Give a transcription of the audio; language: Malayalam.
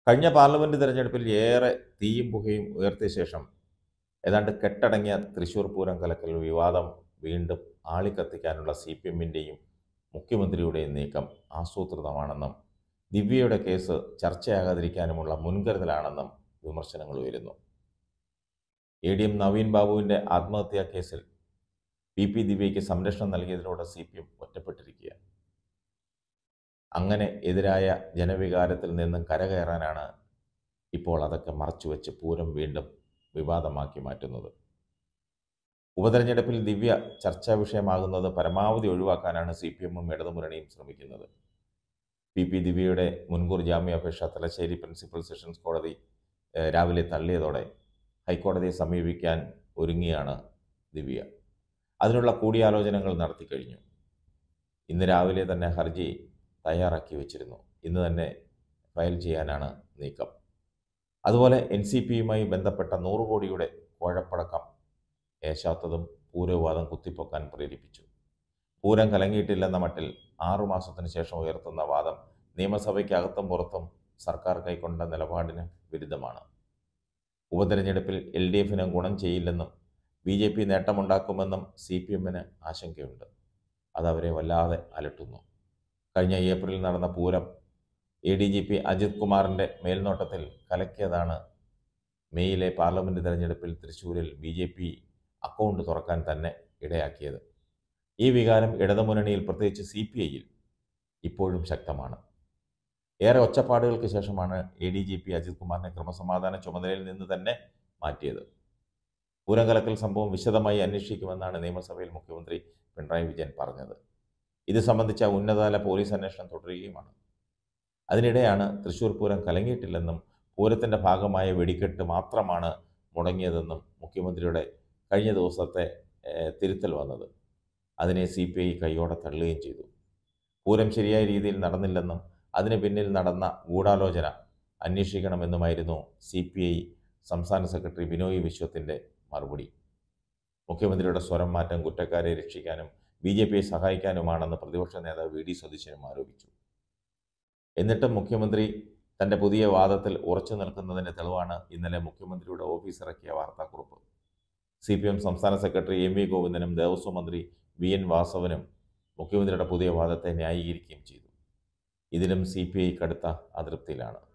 കഴിഞ്ഞ പാർലമെന്റ് തെരഞ്ഞെടുപ്പിൽ ഏറെ തീയും പുകയും ഉയർത്തിയ ശേഷം ഏതാണ്ട് കെട്ടടങ്ങിയ തൃശൂർ പൂരം കലക്കൽ വിവാദം വീണ്ടും ആളിക്കത്തിക്കാനുള്ള സി പി എമ്മിൻ്റെയും മുഖ്യമന്ത്രിയുടെയും നീക്കം ആസൂത്രിതമാണെന്നും ദിവ്യയുടെ കേസ് ചർച്ചയാകാതിരിക്കാനുമുള്ള മുൻകരുതലാണെന്നും വിമർശനങ്ങൾ ഉയരുന്നു എ ഡി എം നവീൻ ബാബുവിൻ്റെ ആത്മഹത്യാ കേസിൽ പി പി ദിവ്യയ്ക്ക് സംരക്ഷണം നൽകിയതിലൂടെ സി പി എം ഒറ്റപ്പെട്ടിരിക്കുക അങ്ങനെ എതിരായ ജനവികാരത്തിൽ നിന്നും കരകയറാനാണ് ഇപ്പോൾ അതൊക്കെ മറച്ചുവെച്ച് പൂരം വീണ്ടും വിവാദമാക്കി മാറ്റുന്നത് ഉപതെരഞ്ഞെടുപ്പിൽ ദിവ്യ ചർച്ചാ വിഷയമാകുന്നത് പരമാവധി ഒഴിവാക്കാനാണ് സി പി എമ്മും ഇടതുമുന്നണിയും ശ്രമിക്കുന്നത് പി പി ദിവ്യയുടെ മുൻകൂർ ജാമ്യാപേക്ഷ തലശ്ശേരി പ്രിൻസിപ്പൽ സെഷൻസ് കോടതി ഏഹ്, രാവിലെ തള്ളിയതോടെ ഹൈക്കോടതിയെ സമീപിക്കാൻ ഒരുങ്ങിയാണ് ദിവ്യ അതിനുള്ള കൂടിയാലോചനകൾ നടത്തി കഴിഞ്ഞു ഇന്ന് രാവിലെ തന്നെ ഹർജി തയ്യാറാക്കി വച്ചിരുന്നു ഇന്ന് തന്നെ ഫയൽ ചെയ്യാനാണ് നീക്കം അതുപോലെ എൻ സി പിയുമായി ബന്ധപ്പെട്ട നൂറ് കോടിയുടെ കോഴപ്പടക്കം ഏശാത്തതും പൂരവാദം കുത്തിപ്പൊക്കാൻ പ്രേരിപ്പിച്ചു പൂരം കലങ്ങിയിട്ടില്ലെന്ന മട്ടിൽ ആറുമാസത്തിന് ശേഷം ഉയർത്തുന്ന വാദം നിയമസഭയ്ക്കകത്തും പുറത്തും സർക്കാർ കൈക്കൊണ്ട നിലപാടിന് വിരുദ്ധമാണ് ഉപതെരഞ്ഞെടുപ്പിൽ എൽ ഡി എഫിന് ഗുണം ചെയ്യില്ലെന്നും ബി ജെ പി നേട്ടമുണ്ടാക്കുമെന്നും സി പി എമ്മിന് ആശങ്കയുണ്ട് അതവരെ വല്ലാതെ അലട്ടുന്നു കഴിഞ്ഞ ഏപ്രിലിൽ നടന്ന Pooram A D G P Ajith കുമാറിൻ്റെ മേൽനോട്ടത്തിൽ കലക്കിയതാണ് മെയ്യിലെ പാർലമെൻറ്റ് തെരഞ്ഞെടുപ്പിൽ തൃശ്ശൂരിൽ ബി ജെ പി അക്കൗണ്ട് തുറക്കാൻ തന്നെ ഇടയാക്കിയത് ഈ വികാരം ഇടതുമുന്നണിയിൽ പ്രത്യേകിച്ച് സി പി ഐയിൽ ഇപ്പോഴും ശക്തമാണ് ഏറെ ഒച്ചപ്പാടുകൾക്ക് ശേഷമാണ് A D G P Ajith കുമാറിനെ ക്രമസമാധാന ചുമതലയിൽ നിന്ന് തന്നെ മാറ്റിയത് പൂരം കലക്കൽ സംഭവം വിശദമായി അന്വേഷിക്കുമെന്നാണ് നിയമസഭയിൽ മുഖ്യമന്ത്രി പിണറായി വിജയൻ പറഞ്ഞത് ഇത് സംബന്ധിച്ച ഉന്നതതല പോലീസ് അന്വേഷണം തുടരുകയുമാണ് അതിനിടെയാണ് തൃശൂർ പൂരം കലങ്ങിയിട്ടില്ലെന്നും പൂരത്തിൻ്റെ ഭാഗമായ വെടിക്കെട്ട് മാത്രമാണ് മുടങ്ങിയതെന്നും മുഖ്യമന്ത്രിയുടെ കഴിഞ്ഞ ദിവസത്തെ ഏഹ്, തിരുത്തൽ വന്നത് അതിനെ സി പി ഐ കൈയോടെ തള്ളുകയും ചെയ്തു പൂരം ശരിയായ രീതിയിൽ നടന്നില്ലെന്നും അതിന് പിന്നിൽ നടന്ന ഗൂഢാലോചന അന്വേഷിക്കണമെന്നുമായിരുന്നു സി പി ഐ സംസ്ഥാന സെക്രട്ടറി ബിനോയ് വിശ്വത്തിൻ്റെ മറുപടി മുഖ്യമന്ത്രിയുടെ സ്വരം മാറ്റം കുറ്റക്കാരെ രക്ഷിക്കാനും ബി ജെ പിയെ സഹായിക്കാനുമാണെന്ന് പ്രതിപക്ഷ നേതാവ് വി ഡി സതീശനും ആരോപിച്ചു എന്നിട്ടും മുഖ്യമന്ത്രി തൻ്റെ പുതിയ വാദത്തിൽ ഉറച്ചു നിൽക്കുന്നതിൻ്റെ തെളിവാണ് ഇന്നലെ മുഖ്യമന്ത്രിയുടെ ഓഫീസ് ഇറക്കിയ വാർത്താക്കുറിപ്പ് സി പി എം സംസ്ഥാന സെക്രട്ടറി എം വി ഗോവിന്ദനും ദേവസ്വം മന്ത്രി വി എൻ വാസവനും മുഖ്യമന്ത്രിയുടെ പുതിയ വാദത്തെ ന്യായീകരിക്കുകയും ചെയ്തു ഇതിലും സി പി ഐ കടുത്ത അതൃപ്തിയിലാണ്